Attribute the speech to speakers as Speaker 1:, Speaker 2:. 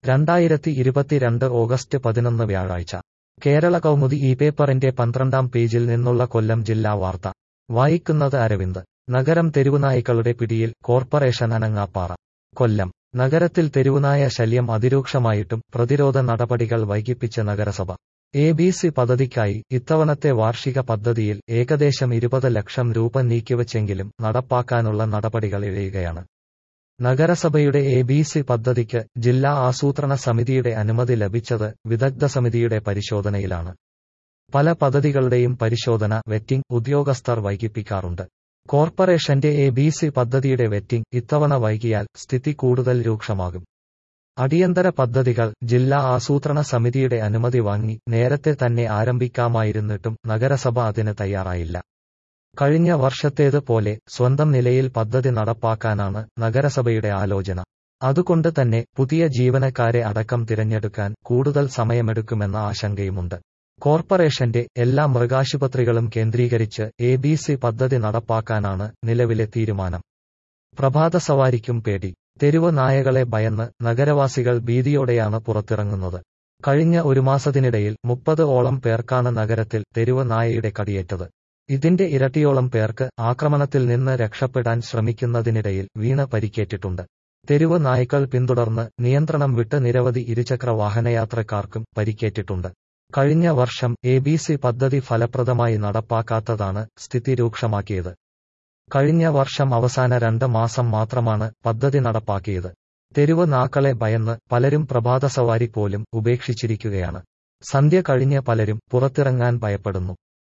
Speaker 1: രണ്ടായിരത്തി ഇരുപത്തിരണ്ട് ഓഗസ്റ്റ് പതിനൊന്ന് വ്യാഴാഴ്ച കേരള കൗമുദി ഈ പേപ്പറിന്റെ പന്ത്രണ്ടാം പേജിൽ നിന്നുള്ള കൊല്ലം ജില്ലാ വാർത്ത വായിക്കുന്നത് അരവിന്ദ് നഗരം തെരുവുനായ്ക്കളുടെ പിടിയിൽ കോർപ്പറേഷൻ അനങ്ങാപ്പാറ കൊല്ലം നഗരത്തിൽ തെരുവുനായ ശല്യം അതിരൂക്ഷമായിട്ടും പ്രതിരോധ നടപടികൾ വൈകിപ്പിച്ച നഗരസഭ എ ബി സി പദ്ധതിക്കായി ഇത്തവണത്തെ വാർഷിക പദ്ധതിയിൽ ഏകദേശം ഇരുപത് ലക്ഷം രൂപ നീക്കിവച്ചെങ്കിലും നടപ്പാക്കാനുള്ള നടപടികൾ ഇഴയുകയാണ് നഗരസഭയുടെ എ ബി സി പദ്ധതിക്ക് ജില്ലാ ആസൂത്രണ സമിതിയുടെ അനുമതി ലഭിച്ചത് വിദഗ്ധ സമിതിയുടെ പരിശോധനയിലാണ് പല പദ്ധതികളുടെയും പരിശോധന വെറ്റിംഗ് ഉദ്യോഗസ്ഥർ വൈകിപ്പിക്കാറുണ്ട് കോർപ്പറേഷന്റെ എ ബി സി പദ്ധതിയുടെ വെറ്റിംഗ് ഇത്തവണ വൈകിയാൽ സ്ഥിതി കൂടുതൽ രൂക്ഷമാകും അടിയന്തര പദ്ധതികൾ ജില്ലാ ആസൂത്രണ സമിതിയുടെ അനുമതി വാങ്ങി നേരത്തെ തന്നെ ആരംഭിക്കാമായിരുന്നിട്ടും നഗരസഭ അതിന് തയ്യാറായില്ല കഴിഞ്ഞ വർഷത്തേത് പോലെ സ്വന്തം നിലയിൽ പദ്ധതി നടപ്പാക്കാനാണ് നഗരസഭയുടെ ആലോചന അതുകൊണ്ട് തന്നെ പുതിയ ജീവനക്കാരെ അടക്കം തിരഞ്ഞെടുക്കാൻ കൂടുതൽ സമയമെടുക്കുമെന്ന ആശങ്കയുമുണ്ട് കോർപ്പറേഷന്റെ എല്ലാ മൃഗാശുപത്രികളും കേന്ദ്രീകരിച്ച് എ ബി സി പദ്ധതി നടപ്പാക്കാനാണ് നിലവിലെ തീരുമാനം പ്രഭാത സവാരിക്കും പേടി തെരുവ് നായകളെ ഭയന്ന് നഗരവാസികൾ ഭീതിയോടെയാണ് പുറത്തിറങ്ങുന്നത് കഴിഞ്ഞ ഒരു മാസത്തിനിടയിൽ മുപ്പത് ഓളം പേർക്കാണ് നഗരത്തിൽ തെരുവ് നായയുടെ കടിയേറ്റത് ഇതിന്റെ ഇരട്ടിയോളം പേർക്ക് ആക്രമണത്തിൽ നിന്ന് രക്ഷപ്പെടാൻ ശ്രമിക്കുന്നതിനിടയിൽ വീണ് പരിക്കേറ്റിട്ടുണ്ട് തെരുവ് നായ്ക്കൾ പിന്തുടർന്ന് നിയന്ത്രണം വിട്ട് നിരവധി ഇരുചക്ര വാഹനയാത്രക്കാർക്കും പരിക്കേറ്റിട്ടുണ്ട് കഴിഞ്ഞ വർഷം എ ബി സി പദ്ധതി ഫലപ്രദമായി നടപ്പാക്കാത്തതാണ് സ്ഥിതി രൂക്ഷമാക്കിയത് കഴിഞ്ഞ വർഷം അവസാന രണ്ട് മാസം മാത്രമാണ് പദ്ധതി നടപ്പാക്കിയത് തെരുവ് നാക്കളെ ഭയന്ന് പലരും പ്രഭാത സവാരി പോലും ഉപേക്ഷിച്ചിരിക്കുകയാണ് സന്ധ്യ കഴിഞ്ഞ് പലരും പുറത്തിറങ്ങാൻ ഭയപ്പെടുന്നു